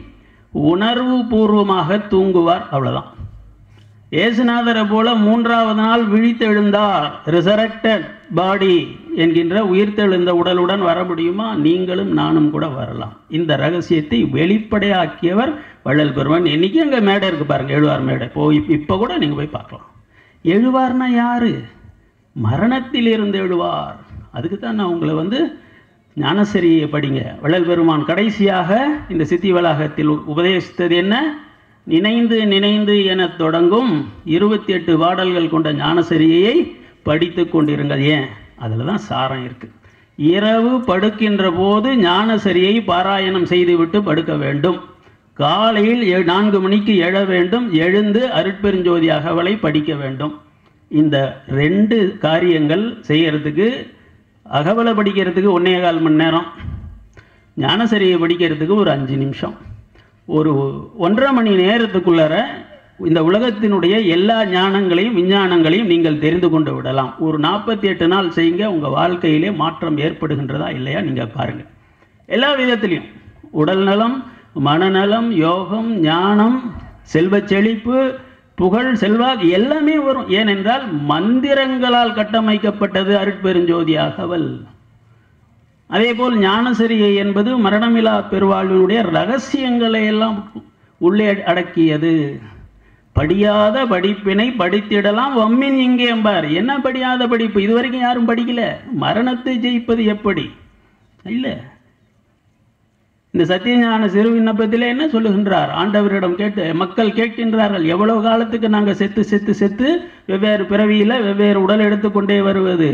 Speaker 3: உணர்வு பூர்வமாக தூங்குவார் அவ்வளவுதான் இயேசுநாதரை போல மூன்றாவது நாள் விழித்தெழுந்தார் ரிசரக்டட் பாடி என்கின்ற உயிர்த்தெழுந்த உடலுடன் வர முடியுமா நீங்களும் நானும் கூட வரலாம் இந்த ரகசியத்தை வெளிப்படையாக்கியவர் வள்ளல் பெருமான் என்னைக்கு அங்கே மேடை இருக்கு பாருங்க எழுவார் மேடை போய் இப்போ கூட நீங்கள் போய் பார்க்கலாம் எழுவார்னா யாரு மரணத்தில் இருந்து எழுவார் அதுக்கு தான் நான் உங்களை வந்து ஞானசரியை படிங்க வள்ளல் பெருமான் கடைசியாக இந்த சித்தி வளாகத்தில் உபதேசித்தது என்ன நினைந்து நினைந்து எனத் தொடங்கும் இருபத்தி எட்டு பாடல்கள் கொண்ட ஞானசரியை படித்து கொண்டிருங்கள் ஏன் அதில் தான் சாரம் இருக்கு இரவு படுக்கின்ற போது ஞானசரியை பாராயணம் செய்துவிட்டு படுக்க வேண்டும் காலையில் எ- நான்கு மணிக்கு எழ வேண்டும் எழுந்து அருட்பெருஞ்சோதி அகவலை படிக்க வேண்டும் இந்த ரெண்டு காரியங்கள் செய்யறதுக்கு அகவலை படிக்கிறதுக்கு ஒன்னே கால் மணி நேரம் ஞானசரியை படிக்கிறதுக்கு ஒரு அஞ்சு நிமிஷம் ஒரு ஒன்றரை மணி நேரத்துக்குள்ளார இந்த உலகத்தினுடைய எல்லா ஞானங்களையும் விஞ்ஞானங்களையும் நீங்கள் தெரிந்து கொண்டு விடலாம் ஒரு நாற்பத்தி எட்டு நாள் செய்யுங்க உங்கள் வாழ்க்கையிலே மாற்றம் ஏற்படுகின்றதா இல்லையா நீங்கள் பாருங்கள் எல்லா விதத்திலையும் உடல் நலம் மனநலம் யோகம் ஞானம் செல்வச் செழிப்பு புகழ் செல்வாக்கு எல்லாமே வரும் ஏனென்றால் மந்திரங்களால் கட்டமைக்கப்பட்டது அருட்பெருஞ்சோதி அகவல் அதேபோல் ஞானசரியை என்பது மரணமிலா பெருவாழ்வினுடைய ரகசியங்களை எல்லாம் உள்ளே அடக்கியது படியாத படிப்பினை படித்திடலாம் வம்மின் இங்கே என்பார் என்ன படியாத படிப்பு இதுவரைக்கும் யாரும் படிக்கல மரணத்தை ஜெயிப்பது எப்படி இல்லை இந்த சத்தியஞான சிறு விண்ணப்பத்திலே என்ன சொல்லுகின்றார் ஆண்டவரிடம் கேட்டு மக்கள் கேட்கின்றார்கள் எவ்வளவு காலத்துக்கு நாங்கள் செத்து செத்து செத்து வெவ்வேறு பிறவியில் வெவ்வேறு உடல் எடுத்துக்கொண்டே வருவது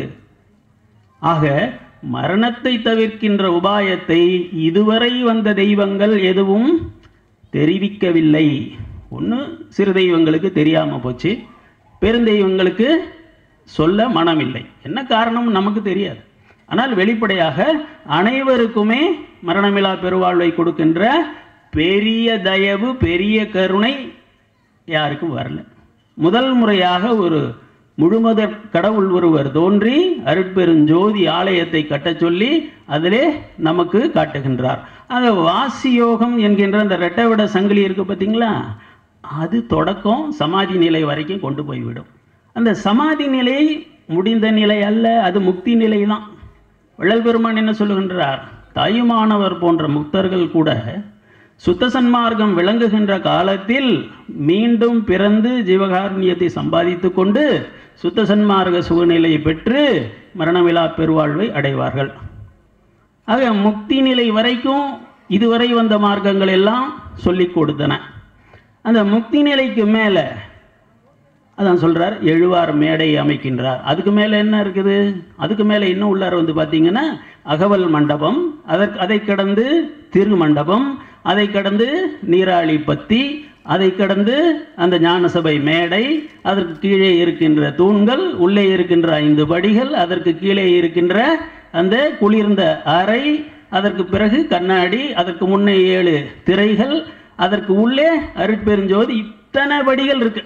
Speaker 3: ஆக மரணத்தை தவிர்க்கின்ற உபாயத்தை இதுவரை வந்த தெய்வங்கள் எதுவும் தெரிவிக்கவில்லை ஒன்று சிறு தெய்வங்களுக்கு தெரியாமல் போச்சு பெருந்தெய்வங்களுக்கு சொல்ல மனமில்லை என்ன காரணம் நமக்கு தெரியாது ஆனால் வெளிப்படையாக அனைவருக்குமே மரணமிலா பெருவாழ்வை கொடுக்கின்ற பெரிய தயவு பெரிய கருணை யாருக்கும் வரல முதல் முறையாக ஒரு முழுமுதற் கடவுள் ஒருவர் தோன்றி அருட்பெருஞ்சோதி ஆலயத்தை கட்டச் சொல்லி அதிலே நமக்கு காட்டுகின்றார் ஆக வாசி யோகம் என்கின்ற அந்த ரெட்டவிட சங்கிலி இருக்கு பார்த்தீங்களா அது தொடக்கம் சமாதி நிலை வரைக்கும் கொண்டு போய்விடும் அந்த சமாதி நிலை முடிந்த நிலை அல்ல அது முக்தி நிலை தான் வள்ளல் பெருமான் என்ன சொல்லுகின்றார் தாயுமானவர் போன்ற முக்தர்கள் கூட சுத்த சன்மார்க்கம் விளங்குகின்ற காலத்தில் மீண்டும் பிறந்து ஜீவகாருண்யத்தை சம்பாதித்து கொண்டு சுத்த சன்மார்க்க சுகநிலையை பெற்று மரணமிலா பெருவாழ்வை அடைவார்கள் ஆக முக்தி நிலை வரைக்கும் இதுவரை வந்த மார்க்கங்கள் எல்லாம் சொல்லிக் கொடுத்தன அந்த முக்தி நிலைக்கு மேலே அதான் சொல்றார் எழுவார் மேடை அமைக்கின்றார் அதுக்கு மேலே என்ன இருக்குது அதுக்கு மேலே இன்னும் உள்ளார வந்து பார்த்தீங்கன்னா அகவல் மண்டபம் அதற்கு அதை கடந்து திருமண்டபம் அதை கடந்து நீராளி பத்தி அதை கடந்து அந்த ஞானசபை மேடை அதற்கு கீழே இருக்கின்ற தூண்கள் உள்ளே இருக்கின்ற ஐந்து படிகள் அதற்கு கீழே இருக்கின்ற அந்த குளிர்ந்த அறை அதற்கு பிறகு கண்ணாடி அதற்கு முன்னே ஏழு திரைகள் அதற்கு உள்ளே அருட்பெருஞ்சோதி இத்தனை படிகள் இருக்கு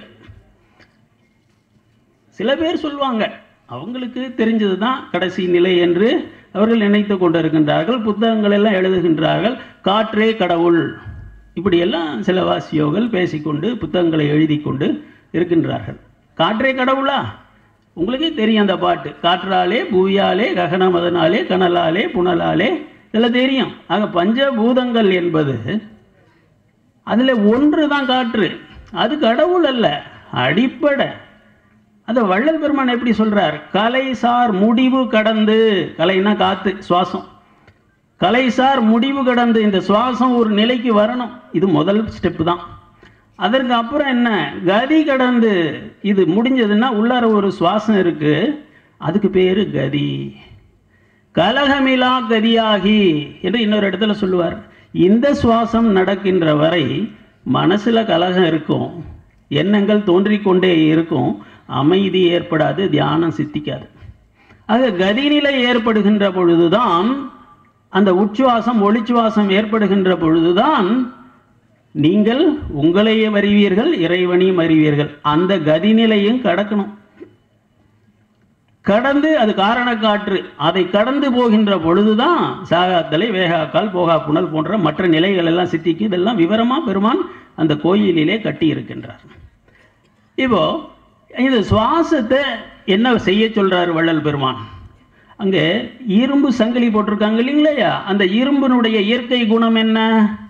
Speaker 3: சில பேர் சொல்லுவாங்க அவங்களுக்கு தெரிஞ்சது தான் கடைசி நிலை என்று அவர்கள் நினைத்து கொண்டிருக்கின்றார்கள் புத்தகங்கள் எல்லாம் எழுதுகின்றார்கள் காற்றே கடவுள் இப்படியெல்லாம் சில வாசியோர்கள் பேசிக்கொண்டு புத்தகங்களை எழுதி கொண்டு இருக்கின்றார்கள் காற்றே கடவுளா உங்களுக்கே தெரியும் அந்த பாட்டு காற்றாலே பூவியாலே ககனமதனாலே கனலாலே புனலாலே இதெல்லாம் தெரியும் ஆக பஞ்சபூதங்கள் என்பது அதில் ஒன்று தான் காற்று அது கடவுள் அல்ல அடிப்படை அந்த வள்ளல் பெருமான் எப்படி சொல்றார் கலைசார் முடிவு கடந்து கலைனா காத்து சுவாசம் கலைசார் முடிவு கடந்து இந்த சுவாசம் ஒரு நிலைக்கு வரணும் இது முதல் ஸ்டெப்பு தான் அதற்கு அப்புறம் என்ன கதி கடந்து இது முடிஞ்சதுன்னா உள்ளார ஒரு சுவாசம் இருக்கு அதுக்கு பேரு கதி கலகமிலா கதியாகி என்று இன்னொரு இடத்துல சொல்லுவார் இந்த சுவாசம் நடக்கின்ற வரை மனசுல கலகம் இருக்கும் எண்ணங்கள் தோன்றிக்கொண்டே இருக்கும் அமைதி ஏற்படாது தியானம் சித்திக்காது ஆக கதிநிலை ஏற்படுகின்ற பொழுதுதான் அந்த உச்சுவாசம் ஒளிச்சுவாசம் ஏற்படுகின்ற பொழுதுதான் நீங்கள் உங்களையும் அறிவீர்கள் இறைவனையும் அறிவீர்கள் அந்த கதிநிலையும் கடக்கணும் கடந்து அது காரண காற்று அதை கடந்து போகின்ற பொழுதுதான் சாகாத்தலை வேகாக்கால் போகா புனல் போன்ற மற்ற நிலைகள் எல்லாம் சித்திக்கு இதெல்லாம் விவரமா பெருமான் அந்த கோயிலிலே கட்டி இருக்கின்றார் இப்போ இந்த சுவாசத்தை என்ன செய்ய சொல்றாரு வள்ளல் பெருமான் அங்கே இரும்பு சங்கிலி போட்டிருக்காங்க இல்லைங்களா அந்த இரும்பினுடைய இயற்கை குணம் என்ன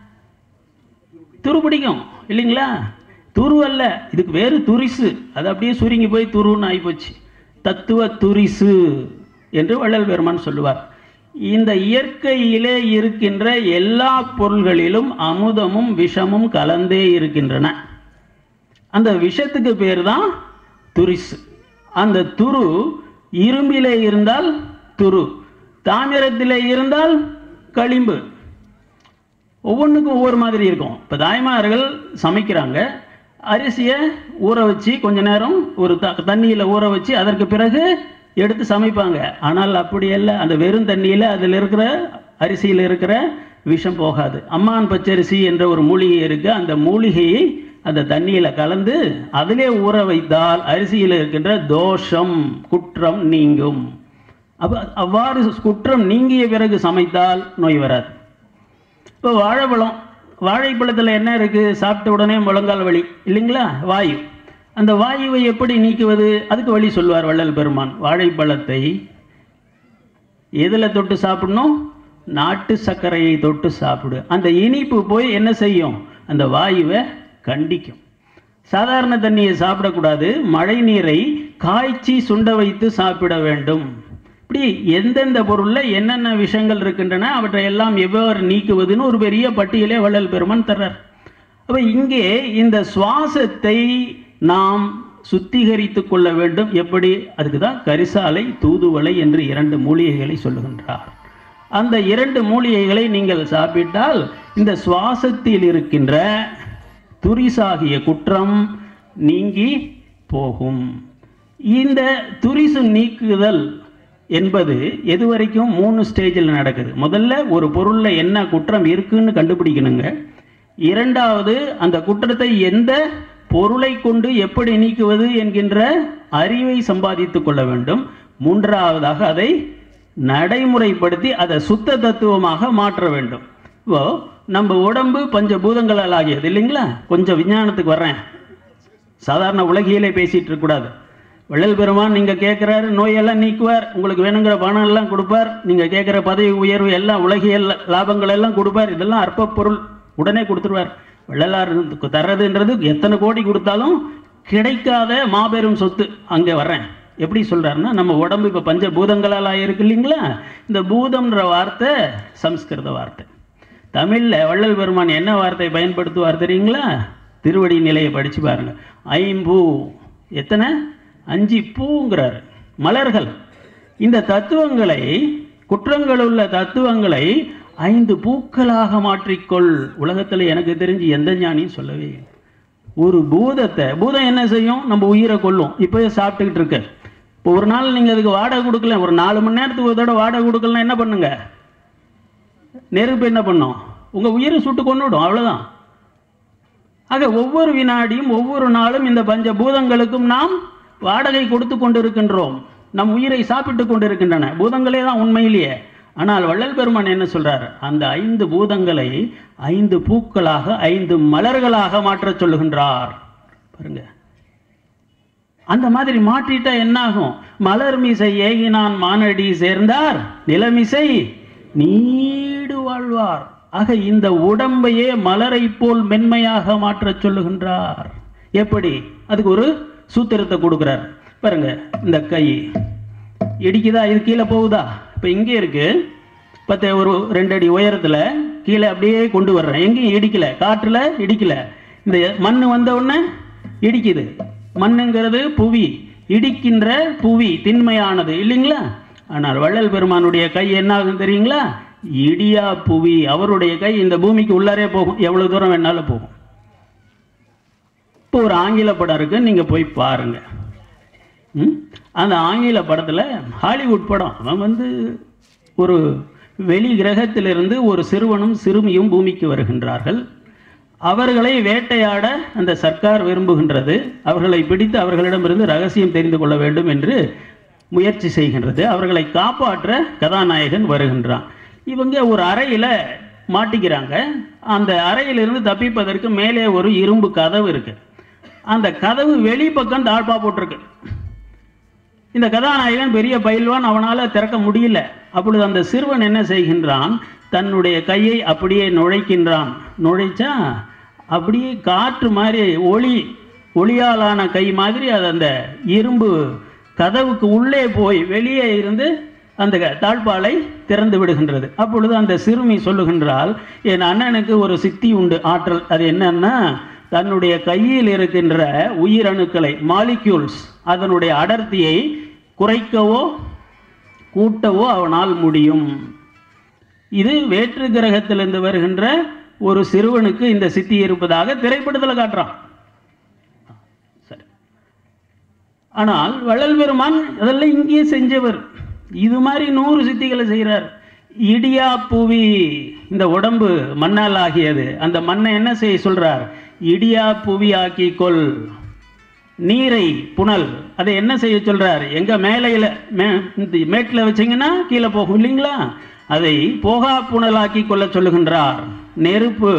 Speaker 3: துரு பிடிக்கும் இல்லைங்களா துரு அல்ல இதுக்கு வேறு துரிசு அது அப்படியே சுருங்கி போய் துருன்னு ஆகிப்போச்சு தத்துவ துரிசு என்று வள்ளல் பெருமான் சொல்லுவார் இந்த இயற்கையிலே இருக்கின்ற எல்லா பொருள்களிலும் அமுதமும் விஷமும் கலந்தே இருக்கின்றன அந்த விஷத்துக்கு பேர் தான் துரிசு அந்த துரு இரும்பிலே இருந்தால் துரு தாமிரத்திலே இருந்தால் களிம்பு ஒவ்வொன்றுக்கும் ஒவ்வொரு மாதிரி இருக்கும் இப்போ தாய்மார்கள் சமைக்கிறாங்க அரிசியை ஊற வச்சு கொஞ்ச நேரம் ஒரு த தண்ணியில் ஊற வச்சு அதற்கு பிறகு எடுத்து சமைப்பாங்க ஆனால் அப்படி அல்ல அந்த வெறும் தண்ணியில் அதில் இருக்கிற அரிசியில் இருக்கிற விஷம் போகாது அம்மான் பச்சரிசி என்ற ஒரு மூலிகை இருக்கு அந்த மூலிகையை அந்த தண்ணியில் கலந்து அதிலே ஊற வைத்தால் அரிசியில் இருக்கின்ற தோஷம் குற்றம் நீங்கும் அப்போ அவ்வாறு குற்றம் நீங்கிய பிறகு சமைத்தால் நோய் வராது இப்போ வாழைப்பழம் வாழைப்பழத்தில் என்ன இருக்குது சாப்பிட்ட உடனே முழங்கால் வலி இல்லைங்களா வாயு அந்த வாயுவை எப்படி நீக்குவது அதுக்கு வழி சொல்வார் வள்ளல் பெருமான் வாழைப்பழத்தை எதில் தொட்டு சாப்பிடணும் நாட்டு சர்க்கரையை தொட்டு சாப்பிடு அந்த இனிப்பு போய் என்ன செய்யும் அந்த வாயுவை கண்டிக்கும் சாதாரண தண்ணியை சாப்பிடக்கூடாது மழை நீரை காய்ச்சி சுண்ட வைத்து சாப்பிட வேண்டும் இப்படி எந்தெந்த பொருளில் என்னென்ன விஷயங்கள் இருக்கின்றன அவற்றை எல்லாம் எவ்வாறு நீக்குவதுன்னு ஒரு பெரிய பட்டியலே வள்ளல் பெருமான் தர்றார் அப்போ இங்கே இந்த சுவாசத்தை நாம் சுத்திகரித்து கொள்ள வேண்டும் எப்படி அதுக்கு தான் கரிசாலை தூதுவளை என்று இரண்டு மூலிகைகளை சொல்லுகின்றார் அந்த இரண்டு மூலிகைகளை நீங்கள் சாப்பிட்டால் இந்த சுவாசத்தில் இருக்கின்ற துரிசாகிய குற்றம் நீங்கி போகும் இந்த துரிசு நீக்குதல் என்பது எது வரைக்கும் மூணு ஸ்டேஜில் நடக்குது முதல்ல ஒரு பொருளில் என்ன குற்றம் இருக்குன்னு கண்டுபிடிக்கணுங்க இரண்டாவது அந்த குற்றத்தை எந்த பொருளை கொண்டு எப்படி நீக்குவது என்கின்ற அறிவை சம்பாதித்து கொள்ள வேண்டும் மூன்றாவதாக அதை நடைமுறைப்படுத்தி அதை சுத்த தத்துவமாக மாற்ற வேண்டும் இப்போ நம்ம உடம்பு பஞ்சபூதங்களால் ஆகியது இல்லைங்களா கொஞ்சம் விஞ்ஞானத்துக்கு வர்றேன் சாதாரண உலகியலே பேசிட்டு இருக்கக்கூடாது வள்ளல் பெருமான் நீங்கள் கேட்குறாரு நோயெல்லாம் நீக்குவார் உங்களுக்கு வேணுங்கிற பணம் எல்லாம் கொடுப்பார் நீங்கள் கேட்குற பதவி உயர்வு எல்லாம் உலகியல் லாபங்கள் எல்லாம் கொடுப்பார் இதெல்லாம் அற்ப பொருள் உடனே கொடுத்துருவார் வள்ளலார் தர்றதுன்றது எத்தனை கோடி கொடுத்தாலும் கிடைக்காத மாபெரும் சொத்து அங்கே வர்றேன் எப்படி சொல்கிறாருன்னா நம்ம உடம்பு இப்போ பஞ்ச பூதங்களால் ஆயிருக்கு இல்லைங்களா இந்த பூதம்ன்ற வார்த்தை சம்ஸ்கிருத வார்த்தை தமிழில் வள்ளல் பெருமான் என்ன வார்த்தை பயன்படுத்துவார் தெரியுங்களா திருவடி நிலையை படித்து பாருங்க ஐம்பூ எத்தனை அஞ்சு பூங்கிறார் மலர்கள் இந்த தத்துவங்களை குற்றங்கள் உள்ள தத்துவங்களை ஐந்து பூக்களாக மாற்றிக்கொள் உலகத்தில் எனக்கு தெரிஞ்சு எந்த ஞானியும் சொல்லவே இல்லை. ஒரு பூதத்தை பூதம் என்ன செய்யும் நம்ம உயிரை கொல்லும் இப்போயே சாப்பிட்டுக்கிட்டு இருக்க இப்போ ஒரு நாள் நீங்கள் அதுக்கு வாடகை கொடுக்கல ஒரு நாலு மணி நேரத்துக்கு ஒரு தடவை வாடகை கொடுக்கலாம் என்ன பண்ணுங்க நெருப்பு என்ன பண்ணும் உங்கள் உயிரை சுட்டு கொண்டுவிடும் அவ்வளோதான் ஆக ஒவ்வொரு வினாடியும் ஒவ்வொரு நாளும் இந்த பஞ்ச பூதங்களுக்கும் நாம் வாடகை கொடுத்து கொண்டிருக்கின்றோம் நம் உயிரை சாப்பிட்டு கொண்டிருக்கின்றன பூதங்களே தான் உண்மையிலேயே ஆனால் வள்ளல் பெருமான் என்ன சொல்றார் அந்த ஐந்து பூதங்களை ஐந்து பூக்களாக ஐந்து மலர்களாக மாற்றச் சொல்லுகின்றார் பாருங்க அந்த மாதிரி மாற்றிட்டா என்னாகும் மலர் மிசை ஏகினான் மானடி சேர்ந்தார் நிலமிசை நீடு வாழ்வார் ஆக இந்த உடம்பையே மலரை போல் மென்மையாக மாற்றச் சொல்லுகின்றார் எப்படி அதுக்கு ஒரு சூத்திரத்தை கொடுக்குறார் பாருங்க இந்த கை இடிக்குதா இது கீழே போகுதா இப்போ இங்கே இருக்கு பத்து ஒரு ரெண்டு அடி உயரத்தில் கீழே அப்படியே கொண்டு வர்றேன் எங்கேயும் இடிக்கல காற்றுல இடிக்கல இந்த மண் வந்த உடனே இடிக்குது மண்ணுங்கிறது புவி இடிக்கின்ற புவி திண்மையானது இல்லைங்களா ஆனால் வள்ளல் பெருமானுடைய கை என்ன ஆகும் தெரியுங்களா இடியா புவி அவருடைய கை இந்த பூமிக்கு உள்ளாரே போகும் எவ்வளவு தூரம் வேணாலும் போகும் இப்போ ஒரு ஆங்கில படம் இருக்கு நீங்க போய் பாருங்க ம்? அந்த ஆங்கில படத்துல ஹாலிவுட் படம் அவன் வந்து ஒரு வெளி கிரகத்திலிருந்து ஒரு சிறுவனும் சிறுமியும் பூமிக்கு வருகின்றார்கள் அவர்களை வேட்டையாட அந்த சர்க்கார் விரும்புகின்றது அவர்களை பிடித்து அவர்களிடமிருந்து ரகசியம் தெரிந்து கொள்ள வேண்டும் என்று முயற்சி செய்கின்றது அவர்களை காப்பாற்ற கதாநாயகன் வருகின்றான் இவங்க ஒரு அறையில் மாட்டிக்கிறாங்க அந்த அறையிலிருந்து தப்பிப்பதற்கு மேலே ஒரு இரும்பு கதவு இருக்கு அந்த கதவு வெளிப்பக்கம் தாழ்பா போட்டிருக்கு இந்த கதாநாயகன் பெரிய பயில்வான் அவனால் திறக்க முடியல அப்பொழுது அந்த சிறுவன் என்ன செய்கின்றான் தன்னுடைய கையை அப்படியே நுழைக்கின்றான் நுழைச்சா அப்படியே காற்று மாதிரி ஒளி ஒளியாலான கை மாதிரி அது அந்த இரும்பு கதவுக்கு உள்ளே போய் வெளியே இருந்து அந்த க- தாழ்பாலை திறந்து விடுகின்றது அப்பொழுது அந்த சிறுமி சொல்லுகின்றால் என் அண்ணனுக்கு ஒரு சித்தி உண்டு ஆற்றல் அது என்னன்னா தன்னுடைய கையில் இருக்கின்ற உயிரணுக்களை மாலிக்யூல்ஸ் அதனுடைய அடர்த்தியை குறைக்கவோ கூட்டவோ அவனால் முடியும் இது வேற்று கிரகத்திலிருந்து வருகின்ற ஒரு சிறுவனுக்கு இந்த சித்தி இருப்பதாக திரைப்படத்தில் காட்டுறான் சரி ஆனால் வள்ளல் பெருமான் அதெல்லாம் இங்கேயே செஞ்சவர் இது மாதிரி நூறு சித்திகளை செய்கிறார் இடியா புவி இந்த உடம்பு மண்ணால் ஆகியது அந்த மண்ணை என்ன செய்ய சொல்றார் இடியா புவி ஆக்கி கொள் நீரை புனல் அதை என்ன செய்ய சொல்றார் எங்க மேலையில மே இந்த மேட்டில் வச்சீங்கன்னா கீழே போகும் இல்லைங்களா அதை போகா புனலாக்கி கொள்ள சொல்லுகின்றார் நெருப்பு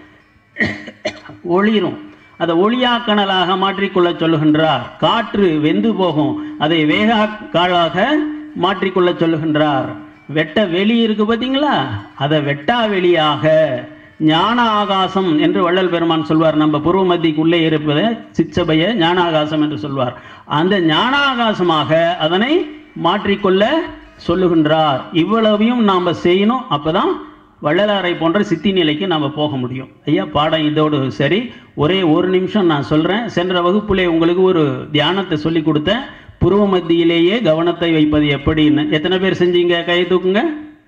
Speaker 3: ஒளிரும் அதை ஒளியாக்கணலாக மாற்றிக்கொள்ள சொல்லுகின்றார் காற்று வெந்து போகும் அதை வேகா காலாக மாற்றிக்கொள்ள சொல்லுகின்றார் வெட்ட வெளி இருக்கு பார்த்தீங்களா அதை வெட்டா வெளியாக ஞான ஆகாசம் என்று வள்ளல் பெருமான் சொல்வார் நம்ம பூர்வ மத்திக்குள்ளே இருப்பதை சிச்சபைய ஞான ஆகாசம் என்று சொல்வார் அந்த ஞான ஆகாசமாக அதனை மாற்றிக்கொள்ள சொல்லுகின்றார் இவ்வளவையும் நாம் செய்யணும் அப்பதான் வள்ளலாரை போன்ற சித்தி நிலைக்கு நாம் போக முடியும் ஐயா பாடம் இதோடு சரி ஒரே ஒரு நிமிஷம் நான் சொல்கிறேன் சென்ற வகுப்பிலே உங்களுக்கு ஒரு தியானத்தை சொல்லி கொடுத்தேன் புருவ மத்தியிலேயே கவனத்தை வைப்பது எப்படின்னு எத்தனை பேர் செஞ்சீங்க கை தூக்குங்க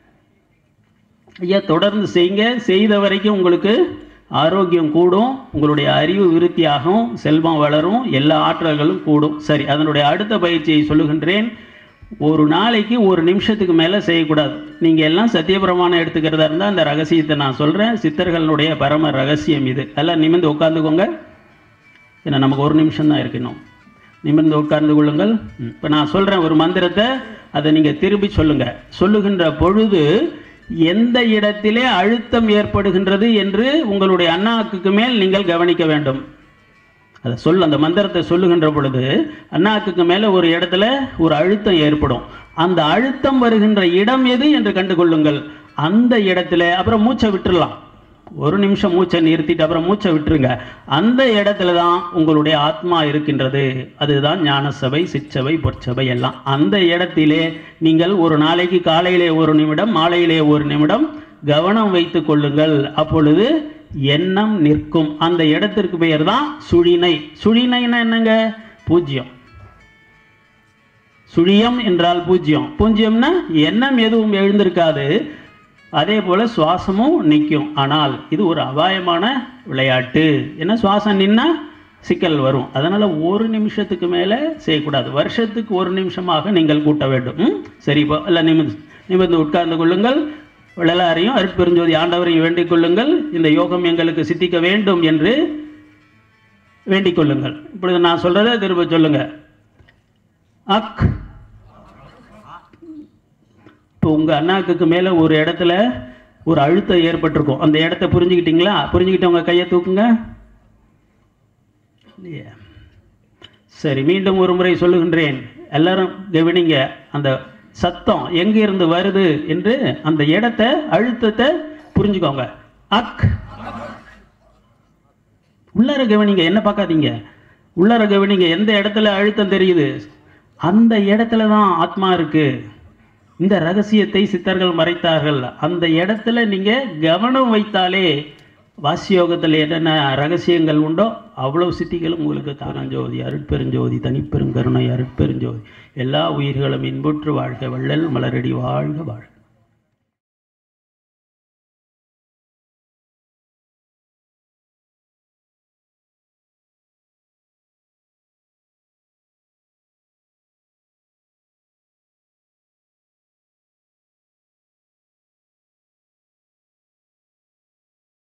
Speaker 3: ஐயா தொடர்ந்து செய்யுங்க செய்த வரைக்கும் உங்களுக்கு ஆரோக்கியம் கூடும் உங்களுடைய அறிவு விருத்தியாகும் செல்வம் வளரும் எல்லா ஆற்றல்களும் கூடும் சரி அதனுடைய அடுத்த பயிற்சியை சொல்லுகின்றேன் ஒரு நாளைக்கு ஒரு நிமிஷத்துக்கு மேலே செய்யக்கூடாது நீங்கள் எல்லாம் சத்தியபிரமாணம் எடுத்துக்கிறதா இருந்தால் அந்த ரகசியத்தை நான் சொல்கிறேன் சித்தர்களுடைய பரம ரகசியம் இது எல்லாம் நிமிர்ந்து உட்காந்துக்கோங்க ஏன்னா நமக்கு ஒரு நிமிஷம் தான் இருக்கணும் நிமிர்ந்து உட்கார்ந்து கொள்ளுங்கள் இப்போ நான் சொல்கிறேன் ஒரு மந்திரத்தை அதை நீங்கள் திருப்பி சொல்லுங்க சொல்லுகின்ற பொழுது எந்த இடத்திலே அழுத்தம் ஏற்படுகின்றது என்று உங்களுடைய அண்ணாக்குக்கு மேல் நீங்கள் கவனிக்க வேண்டும் அதை சொல் அந்த மந்திரத்தை சொல்லுகின்ற பொழுது அண்ணாக்குக்கு மேலே ஒரு இடத்துல ஒரு அழுத்தம் ஏற்படும் அந்த அழுத்தம் வருகின்ற இடம் எது என்று கண்டுகொள்ளுங்கள் அந்த இடத்துல அப்புறம் மூச்சை விட்டுறலாம் ஒரு நிமிஷம் மூச்சை நிறுத்திட்டு அப்புறம் மூச்சை விட்டுருங்க அந்த இடத்துல தான் உங்களுடைய ஆத்மா இருக்கின்றது அதுதான் ஞான சபை சிற்சபை பொற்சபை எல்லாம் அந்த இடத்திலே நீங்கள் ஒரு நாளைக்கு காலையிலே ஒரு நிமிடம் மாலையிலே ஒரு நிமிடம் கவனம் வைத்துக் கொள்ளுங்கள் அப்பொழுது எண்ணம் நிற்கும் அந்த இடத்திற்கு பெயர் தான் சுழினை சுழினைன்னா என்னங்க பூஜ்யம் சுழியம் என்றால் பூஜ்யம் பூஜ்யம்னா எண்ணம் எதுவும் எழுந்திருக்காது அதே போல சுவாசமும் நிற்கும் ஆனால் இது ஒரு அபாயமான விளையாட்டு ஏன்னா சுவாசம் நின்னா சிக்கல் வரும் அதனால ஒரு நிமிஷத்துக்கு மேலே செய்யக்கூடாது வருஷத்துக்கு ஒரு நிமிஷமாக நீங்கள் கூட்ட வேண்டும் ம்? சரி இப்போ எல்லாம் நிமிர்ந்து நிமிர்ந்து உட்கார்ந்து கொள்ளுங்கள் வள்ளலாரையும் அருட்பெருஞ்சோதி ஆண்டவரையும் வேண்டிக் கொள்ளுங்கள் இந்த யோகம் எங்களுக்கு சித்திக்க வேண்டும் என்று வேண்டிக் கொள்ளுங்கள் இப்பொழுது நான் சொல்றதை திரும்ப சொல்லுங்க அக் இப்போ உங்க அண்ணாக்குக்கு மேல ஒரு இடத்துல ஒரு அழுத்தம் ஏற்பட்டிருக்கும் அந்த இடத்த புரிஞ்சுக்கிட்டீங்களா புரிஞ்சுக்கிட்டவங்க கையை தூக்குங்க இல்லையே சரி மீண்டும் ஒரு முறை சொல்லுகின்றேன் எல்லாரும் கவனிங்க அந்த சத்தம் எங்கிருந்து வருது என்று அந்த இடத்த அழுத்தத்தை புரிஞ்சுக்கோங்க அக் உள்ளார கவனிங்க என்ன பார்க்காதீங்க உள்ளார கவனிங்க எந்த இடத்துல அழுத்தம் தெரியுது அந்த இடத்துல தான் ஆத்மா இருக்கு இந்த ரகசியத்தை சித்தர்கள் மறைத்தார்கள் அந்த இடத்துல நீங்க கவனம் வைத்தாலே வாசியோகத்தில் என்னென்ன ரகசியங்கள் உண்டோ அவ்வளவு சித்திகளும் உங்களுக்கு தானஞ்சோதி அருட்பெருஞ்சோதி தனிப்பெருங்கருணை அருட்பெருஞ்சோதி எல்லா உயிர்களும் இன்புற்று வாழ்க வள்ளல் மலரடி வாழ்க வாழ்க